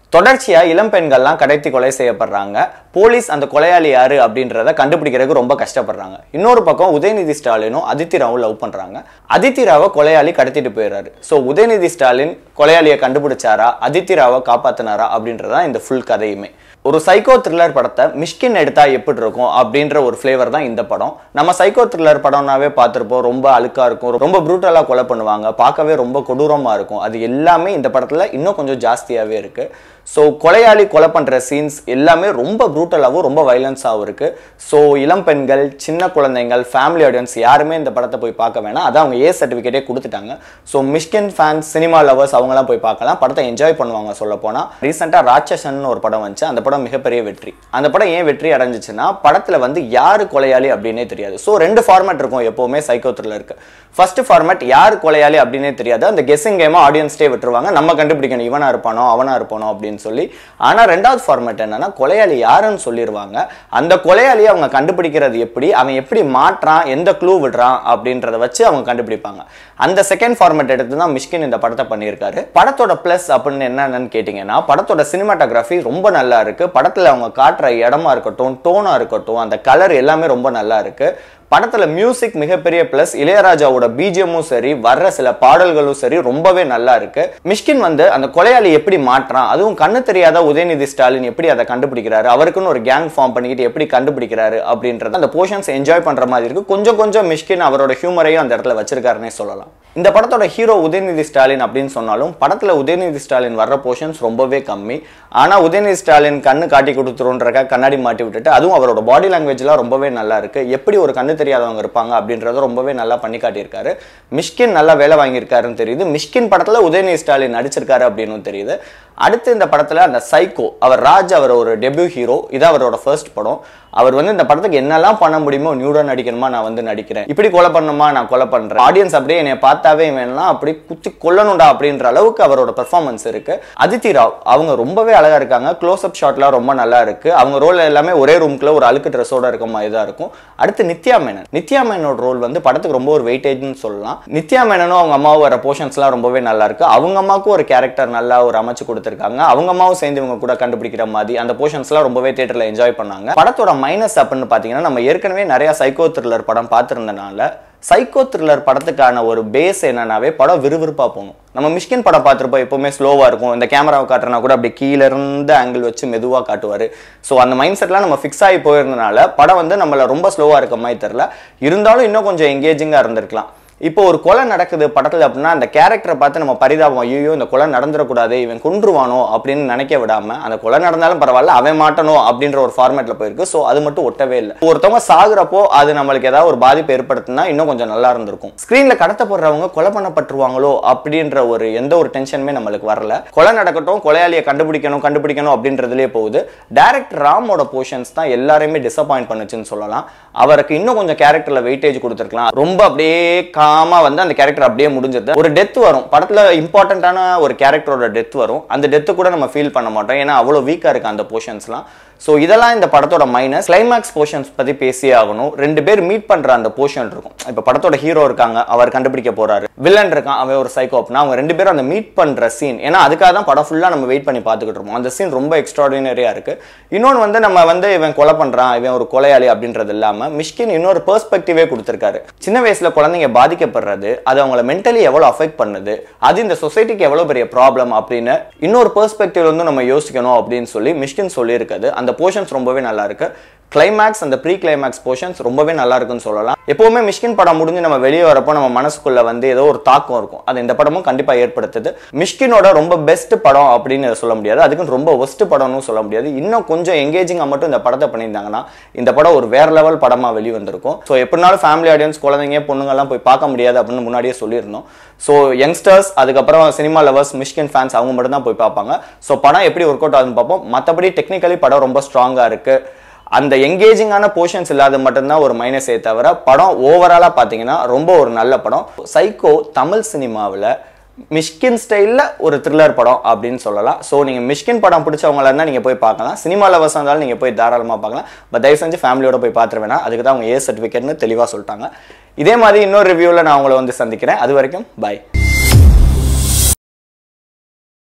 தொடர்ச்சியா இளம் பெண்கள்லாம் கடத்தி கொலை செய்யப்படுறாங்க போலீஸ் அந்த கொலையாளி யாரு அப்படின்றத கண்டுபிடிக்கிறதுக்கு ரொம்ப கஷ்டப்படுறாங்க இன்னொரு பக்கம் உதயநிதி ஸ்டாலினும் அதித்தி ராவும் லவ் பண்றாங்க அதித்தி ராவை கொலையாளி கடத்திட்டு போயிடுறாரு ஸோ உதயநிதி ஸ்டாலின் கொலையாளியை கண்டுபிடிச்சாரா அதித்தி ராவை காப்பாத்தினாரா அப்படின்றதான் இந்த ஃபுல் கதையுமே ஒரு சைக்கோ த்ரில்லர் படத்தை மிஷ்கின் எடுத்தா எப்படி இருக்கும் அப்படின்ற ஒரு ஃப்ளேவர் தான் இந்த படம் நம்ம சைக்கோ த்ரில்லர் படம்னாவே பார்த்துருப்போம் ரொம்ப அழுக்கா இருக்கும் ரொம்ப ப்ரூட்டலா கொலை பண்ணுவாங்க பார்க்கவே ரொம்ப கொடூரமா இருக்கும் அது எல்லாமே இந்த படத்துல இன்னும் கொஞ்சம் ஜாஸ்தியாவே இருக்கு ஸோ கொலையாளி கொலை பண்ற சீன்ஸ் எல்லாமே ரொம்ப ப்ரூட்டலாகவும் ரொம்ப வைலன்ஸாகவும் இருக்கு ஸோ இளம் பெண்கள் சின்ன குழந்தைங்கள் ஃபேமிலி ஆடியன்ஸ் யாருமே இந்த படத்தை போய் பார்க்க வேணாம் அதான் அவங்க ஏ சர்டிஃபிகேட்டே கொடுத்துட்டாங்க so Mysskin fans cinema lovers அவங்களாம் போய் பார்க்கலாம் படத்தை என்ஜாய் பண்ணுவாங்க சொல்ல போனா ரீசெண்டாக ராட்சசன் ஒரு படம் வந்துச்சு அந்த படம் மிகப்பெரிய வெற்றி அந்த படம் ஏன் வெற்றி அடைஞ்சிச்சுன்னா படத்துல வந்து யாரு கொலையாளி அப்படின்னே தெரியாது ஸோ ரெண்டு ஃபார்மேட் இருக்கும் எப்பவுமே சைக்கோ இருக்கு ஃபர்ஸ்ட் ஃபார்மேட் யார் கொலையாளி அப்படின்னே தெரியாது அந்த கெஸ்ஸிங் கேமா ஆடியன்ஸ்டே விட்டுருவாங்க நம்ம கண்டுபிடிக்கணும் இவனா இருப்பானோ அவனா இருப்பானோ அப்படின்னு சொல்லி ஆனா ரெண்டாவது ஃபார்மேட் என்னன்னா கொலையாளி யாருன்னு சொல்லிடுவாங்க அந்த கொலையாளியை அவங்க கண்டுபிடிக்கிறது எப்படி அவன் எப்படி மாற்றான் எந்த க்ளூ விடுறான் அப்படின்றத வச்சு அவங்க கண்டுபிடிப்பாங்க அந்த செகண்ட் ஃபார்மேட் எடுத்து தான் மிஷ்கின் இந்த படத்தை பண்ணியிருக்காரு படத்தோட ப்ளஸ் அப்படின்னு என்னன்னு கேட்டிங்கன்னா படத்தோட சினிமாட்டோகிராஃபி ரொம்ப நல்லா இருக்கு படத்துல அவங்க காட்டுற இடமா இருக்கட்டும் டோனா இருக்கட்டும் அந்த கலர் எல்லாமே ரொம்ப நல்லா இருக்கு படத்துல மியூசிக் மிகப்பெரிய பிளஸ் இளையராஜாவோட பிஜிஎம்மும் சரி வர்ற சில பாடல்களும் சரி ரொம்பவே நல்லா இருக்கு மிஷ்கின் வந்து அந்த கொலையாளி எப்படி மாற்றான் அதுவும் கண்ணு தெரியாத உதயநிதி ஸ்டாலின் எப்படி அதை கண்டுபிடிக்கிறாரு அவருக்குன்னு ஒரு கேங் ஃபார்ம் பண்ணிக்கிட்டு எப்படி கண்டுபிடிக்கிறாரு அப்படின்றது அந்த போர்ஷன்ஸ் என்ஜாய் பண்ற மாதிரி இருக்கு கொஞ்சம் கொஞ்சம் மிஷ்கின் அவரோட ஹியூமரையும் அந்த இடத்துல வச்சிருக்காருன்னே சொல்லலாம் இந்த படத்தோட ஹீரோ உதயநிதி ஸ்டாலின் அப்படின்னு சொன்னாலும் படத்துல உதயநிதி ஸ்டாலின் வர்ற போர்ஷன்ஸ் ரொம்பவே கம்மி ஆனா உதயநிதி ஸ்டாலின் கண்ணு காட்டி கொடுத்துருன்றக்க கண்ணாடி மாட்டி விட்டுட்டு அதுவும் அவரோட பாடி லாங்குவேஜ்லாம் ரொம்பவே நல்லா இருக்கு எப்படி ஒரு கண்ணு தெரியாதவங்க இருப்பாங்க அப்படின்றத ரொம்பவே நல்லா பண்ணி காட்டியிருக்காரு மிஷ்கின் நல்லா வேலை வாங்கியிருக்காருன்னு தெரியுது மிஷ்கின் படத்துல உதயநிதி ஸ்டாலின் நடிச்சிருக்காரு அப்படின்னு தெரியுது அடுத்து இந்த படத்துல அந்த சைக்கோ அவர் ராஜ் அவர் ஒரு டெபியூ ஹீரோ இது அவரோட ஃபர்ஸ்ட் படம் அவர் வந்து இந்த படத்துக்கு என்னெல்லாம் பண்ண முடியுமோ நியூடா நடிக்கணுமா நான் வந்து நடிக்கிறேன் இப்படி கொலை பண்ணணுமா நான் கொலை பண்றேன் ஆடியன்ஸ் அப்படியே என்னை பார்த்தாவே வேணாம் அப்படி குத்தி கொல்லணும்டா அப்படின்ற அளவுக்கு அவரோட பெர்ஃபார்மன்ஸ் இருக்கு அதித்தி ராவ் அவங்க ரொம்பவே அழகா இருக்காங்க க்ளோஸ் அப் ஷாட்லாம் ரொம்ப நல்லா இருக்கு அவங்க ரோல் எல்லாமே ஒரே ரூம்குள்ள ஒரு அழுக்கு ட்ரெஸ்ஸோட இருக்க மாதிரி தான் இருக்கும் அடுத்து நித்யா மேனன் நித்யா மேனனோட ரோல் வந்து படத்துக்கு ரொம்ப ஒரு வெயிட்டேஜ்னு சொல்லலாம் நித்யா மேனனும் அவங்க அம்மாவும் வர போர்ஷன்ஸ்லாம் ரொம்பவே நல்லா இருக்கு அவங்க அம்மாவுக்கும் ஒரு கேரக்டர் நல்லா ஒரு அமைச்சு கொடுத்துருக்காங்க அவங்க அம்மாவும் சேர்ந்து இவங்க கூட கண்டுபிடிக்கிற மாதிரி அந்த போர்ஷன்ஸ்லாம் ரொம்பவே தேட்டர்ல என்ஜாய் பண்ணாங்க படத்தோட மைனஸ் அப்படின்னு பார்த்தீங்கன்னா நம்ம ஏற்கனவே நிறைய சைக்கோ த்ரில்லர் படம் பார்த்துருந்தனால சைக்கோ த்ரில்லர் படத்துக்கான ஒரு பேஸ் என்னன்னாவே படம் விறுவிறுப்பா போகணும் நம்ம மிஷ்கின் படம் பார்த்துருப்போம் எப்பவுமே ஸ்லோவா இருக்கும் இந்த கேமராவை காட்டுறனா கூட அப்படி கீழ இருந்து ஆங்கிள் வச்சு மெதுவா காட்டுவாரு ஸோ அந்த மைண்ட் செட்லாம் நம்ம ஃபிக்ஸ் ஆகி போயிருந்தனால படம் வந்து நம்மள ரொம்ப ஸ்லோவா இருக்க மாதிரி தெரியல இருந்தாலும் இன்னும் கொஞ்சம் எங்கேஜிங்கா இருந்திருக்கலாம் இப்போ ஒரு கொலை நடக்குது படத்துல அப்படின்னா அந்த கேரக்டரை பார்த்து நம்ம பரிதாபம் ஐயோ இந்த கொலை நடந்துடக்கூடாது இவன் கொன்றுவானோ அப்படின்னு நினைக்க விடாம அந்த கொலை நடந்தாலும் பரவாயில்ல அவன் மாட்டணும் அப்படின்ற ஒரு ஃபார்மேட்ல போயிருக்கு ஸோ அது மட்டும் ஒட்டவே இல்லை ஒருத்தவங்க சாகுறப்போ அது நம்மளுக்கு ஏதாவது ஒரு பாதிப்பு ஏற்படுத்தினா இன்னும் கொஞ்சம் நல்லா இருந்திருக்கும் ஸ்கிரீன்ல கடத்தப்படுறவங்க கொலை பண்ணப்பட்டுருவாங்களோ அப்படின்ற ஒரு எந்த ஒரு டென்ஷனுமே நம்மளுக்கு வரல கொலை நடக்கட்டும் கொலையாளியை கண்டுபிடிக்கணும் கண்டுபிடிக்கணும் அப்படின்றதுலேயே போகுது டேரக்டர் ராமோட போர்ஷன்ஸ் தான் எல்லாரையுமே டிசப்பாயிண்ட் பண்ணுச்சுன்னு சொல்லலாம் அவருக்கு இன்னும் கொஞ்சம் கேரக்டர்ல வெயிட்டேஜ் கொடுத்துருக்கலாம் ரொம்ப அப்படியே காமா வந்து அந்த கேரக்டர் அப்படியே முடிஞ்சது ஒரு டெத் வரும் படத்துல இம்பார்ட்டன்டான ஒரு கேரக்டரோட டெத் வரும் அந்த டெத்து கூட நம்ம ஃபீல் பண்ண மாட்டோம் ஏன்னா அவ்வளோ வீக்கா இருக்கு அந்த போர்ஷன்ஸ்லாம் ஸோ இதெல்லாம் இந்த படத்தோட மைனஸ் கிளைமேக்ஸ் போர்ஷன்ஸ் பத்தி பேசியே ஆகணும் ரெண்டு பேர் மீட் பண்ற அந்த போர்ஷன் இருக்கும் இப்போ படத்தோட ஹீரோ இருக்காங்க அவர் கண்டுபிடிக்க போறாரு வில்லன் இருக்கான் அவன் ஒரு சைக்கோப்னா அவங்க ரெண்டு பேரும் அந்த மீட் பண்ற சீன் ஏன்னா அதுக்காக தான் படம் ஃபுல்லா நம்ம வெயிட் பண்ணி பார்த்துக்கிட்டு இருப்போம் அந்த சீன் ரொம்ப எக்ஸ்ட்ராடினரியா இருக்கு இன்னொன்று வந்து நம்ம வந்து இவன் கொலை பண்றான் இவன் ஒரு கொலையாளி அப்படின்றது இல்லாம மிஷ்கின் இன்னொரு பெர்ஸ்பெக்டிவே கொடுத்திருக்காரு சின்ன வயசுல குழந்தைங்க பாதிக்கப்படுறது அது அவங்கள மென்டலி எவ்வளவு அஃபெக்ட் பண்ணுது அது இந்த சொசைட்டிக்கு எவ்வளவு பெரிய ப்ராப்ளம் அப்படின்னு இன்னொரு பெர்ஸ்பெக்டிவ் வந்து நம்ம யோசிக்கணும் அப்படின்னு சொல்லி மிஷ்கின் சொல்லியிருக்காது அந்த போர்ஷன்ஸ் ரொம்பவே நல்லா இருக்கு கிளைமேக்ஸ் அந்த ப்ரீ கிளைமேக்ஸ் போர்ஷன்ஸ் ரொம்பவே நல்லா இருக்குன்னு சொல்லலாம் எப்பவுமே மிஷ்கின் படம் முடிஞ்சு நம்ம வெளியே வரப்போ நம்ம மனசுக்குள்ள வந்து ஏதோ ஒரு தாக்கம் இருக்கும் அது இந்த படமும் கண்டிப்பா ஏற்படுத்துது மிஷ்கினோட ரொம்ப பெஸ்ட் படம் அப்படின்னு சொல்ல முடியாது அதுக்கு ரொம்ப ஒஸ்ட் படம்னு சொல்ல முடியாது இன்னும் கொஞ்சம் எங்கேஜிங்கா மட்டும் இந்த படத்தை பண்ணியிருந்தாங்கன்னா இந்த படம் ஒரு வேற லெவல் படமா வெளி வந்திருக்கும் ஸோ எப்படினாலும் ஃபேமிலி ஆடியன்ஸ் குழந்தைங்க பொண்ணுங்கெல்லாம் போய் பார்க்க முடியாது அப்படின்னு முன்னாடியே சொல்லியிருந்தோம் ஸோ யங்ஸ்டர்ஸ் அதுக்கப்புறம் சினிமா லவர்ஸ் மிஷ்கின் ஃபேன்ஸ் அவங்க மட்டும் தான் போய் பார்ப்பாங்க ஸோ படம் எப்படி ஒர்க் அவுட் ஆகுதுன்னு பார்ப்போம் மற்றபடி டெக்னிக்கலி படம் ரொம்ப ஸ்ட்ராங்கா இருக்கு அந்த எங்கேஜிங்கான போர்ஷன்ஸ் இல்லாத மட்டும்தான் ஒரு மைனஸே தவிர படம் ஓவராலாக பார்த்தீங்கன்னா ரொம்ப ஒரு நல்ல படம் சைக்கோ தமிழ் சினிமாவில் மிஷ்கின் ஸ்டைலில் ஒரு த்ரில்லர் படம் அப்படின்னு சொல்லலாம் ஸோ நீங்கள் மிஷ்கின் படம் பிடிச்சவங்களா இருந்தால் நீங்கள் போய் பார்க்கலாம் சினிமா லவர்ஸ் இருந்தாலும் நீங்கள் போய் தாராளமாக பார்க்கலாம் பட் தயவு செஞ்சு ஃபேமிலியோட போய் பார்த்துரு வேணாம் அதுக்கு தான் அவங்க ஏ சர்டிஃபிகேட்னு தெளிவாக சொல்லிட்டாங்க இதே மாதிரி இன்னொரு ரிவ்யூவில் நான் உங்களை வந்து சந்திக்கிறேன் அது வரைக்கும் பாய்